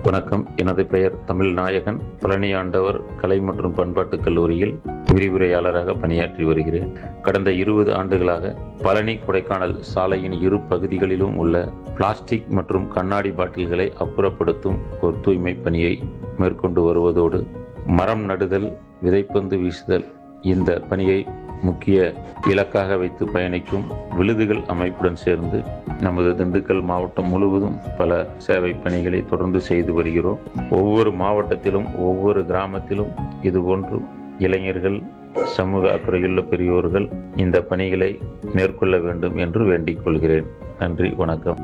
வணக்கம் எனது பெயர் தமிழ் நாயகன் பழனி ஆண்டவர் கலை மற்றும் பண்பாட்டுக் கல்லூரியில் விரிவுரையாளராக பணியாற்றி வருகிறேன் கடந்த இருபது ஆண்டுகளாக பழனி கொடைக்கானல் சாலையின் இரு பகுதிகளிலும் உள்ள பிளாஸ்டிக் மற்றும் கண்ணாடி பாட்டில்களை அப்புறப்படுத்தும் ஒரு தூய்மை பணியை மேற்கொண்டு வருவதோடு மரம் நடுதல் விதைப்பந்து வீசுதல் இந்த பணியை முக்கிய இலக்காக வைத்து பயணிக்கும் விழுதுகள் அமைப்புடன் சேர்ந்து நமது திண்டுக்கல் மாவட்டம் முழுவதும் பல சேவை பணிகளை தொடர்ந்து செய்து வருகிறோம் ஒவ்வொரு மாவட்டத்திலும் ஒவ்வொரு கிராமத்திலும் இதுபோன்று இளைஞர்கள் சமூக அக்கறையுள்ள பெரியோர்கள் இந்த பணிகளை மேற்கொள்ள வேண்டும் என்று வேண்டிக் கொள்கிறேன் நன்றி வணக்கம்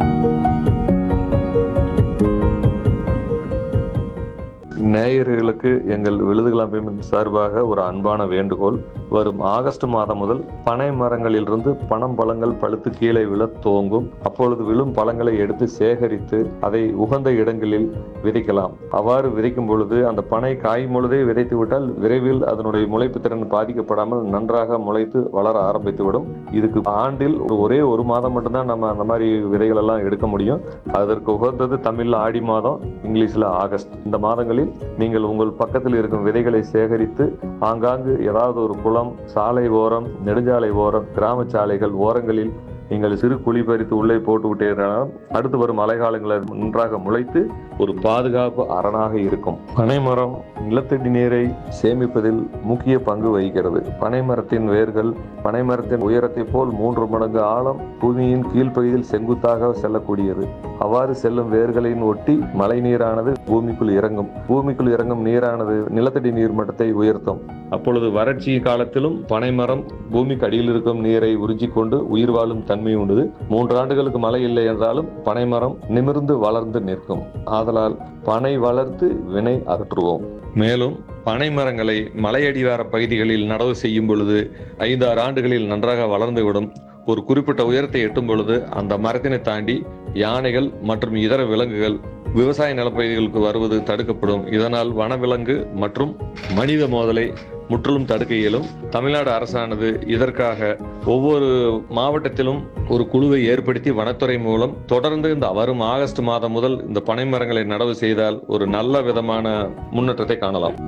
நேயர்களுக்கு எங்கள் விழுதுகள் அமைப்பின் சார்பாக ஒரு அன்பான வேண்டுகோள் வரும் ஆகஸ்ட் மாதம் முதல் பனை மரங்களிலிருந்து பனம் பழங்கள் பழுத்து கீழே விழ துவங்கும் அப்பொழுது விழும் பழங்களை எடுத்து சேகரித்து அதை உகந்த இடங்களில் விதைக்கலாம் அவ்வாறு விதைக்கும் பொழுது அந்த பனை காயும் பொழுதே விதைத்து விட்டால் விரைவில் அதனுடைய முளைப்பு திறன் பாதிக்கப்படாமல் நன்றாக முளைத்து வளர ஆரம்பித்துவிடும் இதுக்கு ஆண்டில் ஒரு- ஒரே ஒரு மாதம் மட்டும்தான் நம்ம அந்த மாதிரி விதைகள் எல்லாம் எடுக்க முடியும் அதற்கு உகந்தது தமிழ்ல ஆடி மாதம் இங்கிலீஷ்ல ஆகஸ்ட் இந்த மாதங்களில் நீங்கள் உங்கள் பக்கத்தில் இருக்கும் விதைகளை சேகரித்து ஆங்காங்கு ஏதாவது ஒரு குளம் சாலை ஓரம் நெடுஞ்சாலை ஓரம் கிராம சாலைகள் ஓரங்களில் நீங்கள் சிறு குழி பறித்து உள்ளே போட்டு விட்டீர்கள் அடுத்து வரும் மழைக்காலங்களில் நன்றாக முளைத்து ஒரு பாதுகாப்பு அரணாக இருக்கும் பனைமரம் நிலத்தடி நீரை சேமிப்பதில் முக்கிய பங்கு வகிக்கிறது பனைமரத்தின் வேர்கள் பனைமரத்தின் உயரத்தை போல் மூன்று மடங்கு ஆழம் பூமியின் கீழ்ப்பகுதியில் செங்குத்தாக செல்லக்கூடியது அவ்வாறு செல்லும் வேர்களின் ஒட்டி மழை நீரானது பூமிக்குள் இறங்கும் பூமிக்குள் இறங்கும் நீரானது நிலத்தடி நீர் மட்டத்தை உயர்த்தும் அப்பொழுது வறட்சி காலத்திலும் பனைமரம் பூமிக்கு அடியில் இருக்கும் நீரை உறிஞ்சிக் கொண்டு உயிர் வாழும் தன்மை உண்டு மூன்று ஆண்டுகளுக்கு மழை இல்லை என்றாலும் பனைமரம் நிமிர்ந்து வளர்ந்து நிற்கும் ஆதலால் பனை வளர்த்து வினை அகற்றுவோம் மேலும் பனை மரங்களை மலையடிவார பகுதிகளில் நடவு செய்யும் பொழுது ஐந்தாறு ஆண்டுகளில் நன்றாக வளர்ந்துவிடும் ஒரு குறிப்பிட்ட உயரத்தை எட்டும் பொழுது அந்த மரத்தினை தாண்டி யானைகள் மற்றும் இதர விலங்குகள் விவசாய நிலப்பகுதிகளுக்கு வருவது தடுக்கப்படும் இதனால் வனவிலங்கு மற்றும் மனித மோதலை முற்றிலும் தடுக்க இயலும் தமிழ்நாடு அரசானது இதற்காக ஒவ்வொரு மாவட்டத்திலும் ஒரு குழுவை ஏற்படுத்தி வனத்துறை மூலம் தொடர்ந்து இந்த வரும் ஆகஸ்ட் மாதம் முதல் இந்த பனை மரங்களை நடவு செய்தால் ஒரு நல்ல விதமான முன்னேற்றத்தை காணலாம்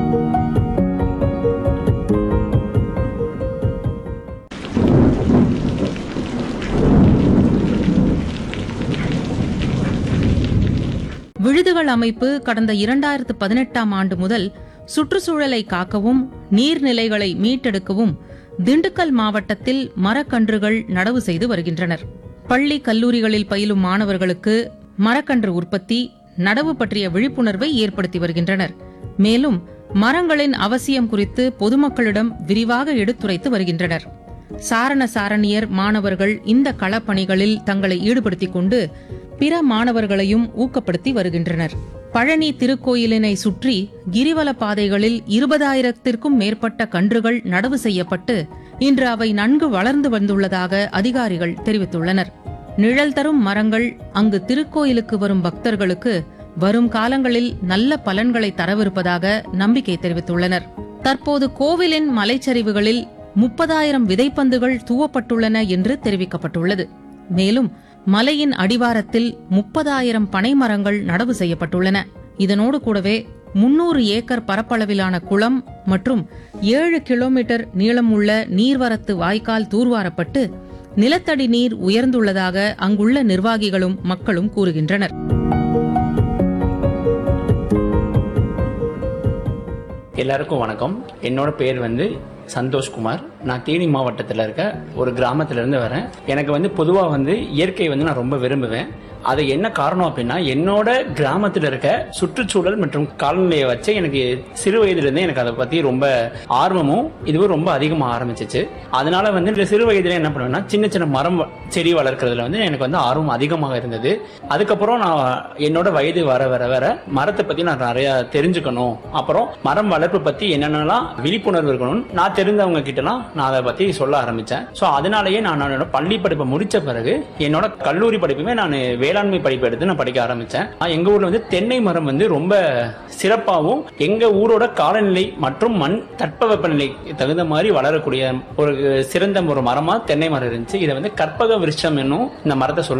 விழுதுகள் அமைப்பு கடந்த இரண்டாயிரத்து பதினெட்டாம் ஆண்டு முதல் சுற்றுச்சூழலை காக்கவும் நீர்நிலைகளை மீட்டெடுக்கவும் திண்டுக்கல் மாவட்டத்தில் மரக்கன்றுகள் நடவு செய்து வருகின்றனர் பள்ளி கல்லூரிகளில் பயிலும் மாணவர்களுக்கு மரக்கன்று உற்பத்தி நடவு பற்றிய விழிப்புணர்வை ஏற்படுத்தி வருகின்றனர் மேலும் மரங்களின் அவசியம் குறித்து பொதுமக்களிடம் விரிவாக எடுத்துரைத்து வருகின்றனர் சாரண சாரணியர் மாணவர்கள் இந்த களப்பணிகளில் தங்களை ஈடுபடுத்திக் கொண்டு பிற மாணவர்களையும் ஊக்கப்படுத்தி வருகின்றனர் பழனி திருக்கோயிலினை சுற்றி கிரிவல பாதைகளில் இருபதாயிரத்திற்கும் மேற்பட்ட கன்றுகள் நடவு செய்யப்பட்டு இன்று அவை நன்கு வளர்ந்து வந்துள்ளதாக அதிகாரிகள் தெரிவித்துள்ளனர் நிழல் தரும் மரங்கள் அங்கு திருக்கோயிலுக்கு வரும் பக்தர்களுக்கு வரும் காலங்களில் நல்ல பலன்களை தரவிருப்பதாக நம்பிக்கை தெரிவித்துள்ளனர் தற்போது கோவிலின் மலைச்சரிவுகளில் முப்பதாயிரம் விதைப்பந்துகள் தூவப்பட்டுள்ளன என்று தெரிவிக்கப்பட்டுள்ளது மேலும் மலையின் அடிவாரத்தில் முப்பதாயிரம் பனை மரங்கள் நடவு செய்யப்பட்டுள்ளன இதனோடு கூடவே முன்னூறு ஏக்கர் பரப்பளவிலான குளம் மற்றும் ஏழு கிலோமீட்டர் நீளமுள்ள நீர்வரத்து வாய்க்கால் தூர்வாரப்பட்டு நிலத்தடி நீர் உயர்ந்துள்ளதாக அங்குள்ள நிர்வாகிகளும் மக்களும் கூறுகின்றனர் எல்லாருக்கும் வணக்கம் என்னோட பேர் வந்து சந்தோஷ்குமார் நான் தேனி மாவட்டத்தில் இருக்க ஒரு கிராமத்துல இருந்து வரேன் எனக்கு வந்து பொதுவாக வந்து இயற்கை வந்து நான் ரொம்ப விரும்புவேன் அது என்ன காரணம் அப்படின்னா என்னோட கிராமத்தில் இருக்க சுற்றுச்சூழல் மற்றும் காலநிலையை வச்சு எனக்கு சிறு வயதிலிருந்தே எனக்கு அதை பற்றி ரொம்ப ஆர்வமும் இதுவும் ரொம்ப அதிகமாக ஆரம்பிச்சிச்சு அதனால வந்து இந்த சிறு வயதில் என்ன பண்ணுவேன்னா சின்ன சின்ன மரம் வ- செடி வளர்க்கறதுல வந்து எனக்கு வந்து ஆர்வம் அதிகமாக இருந்தது அதுக்கப்புறம் நான் என்னோட வயது வர வர வர மரத்தை பற்றி நான் நிறைய தெரிஞ்சுக்கணும் அப்புறம் மரம் வளர்ப்பு பற்றி என்னென்னலாம் விழிப்புணர்வு இருக்கணும் நான் தெரிந்தவங்க கிட்டலாம் நான் அதை பற்றி சொல்ல ஆரம்பித்தேன் ஸோ அதனாலேயே நான் என்னோட பள்ளி படிப்பை முடிச்ச பிறகு என்னோட கல்லூரி படிப்புமே நான் வேளாண்மை படிப்பு எடுத்து நான் படிக்க ஆரம்பித்தேன் எங்கள் ஊரில் வந்து தென்னை மரம் வந்து ரொம்ப சிறப்பாகவும் எங்கள் ஊரோட காலநிலை மற்றும் மண் தட்பவெப்பநிலை தகுந்த மாதிரி வளரக்கூடிய ஒரு சிறந்த ஒரு மரமாக தென்னை மரம் இருந்துச்சு இதை வந்து கற்பக விருட்சம் என்னும் இந்த மரத்தை சொல்ல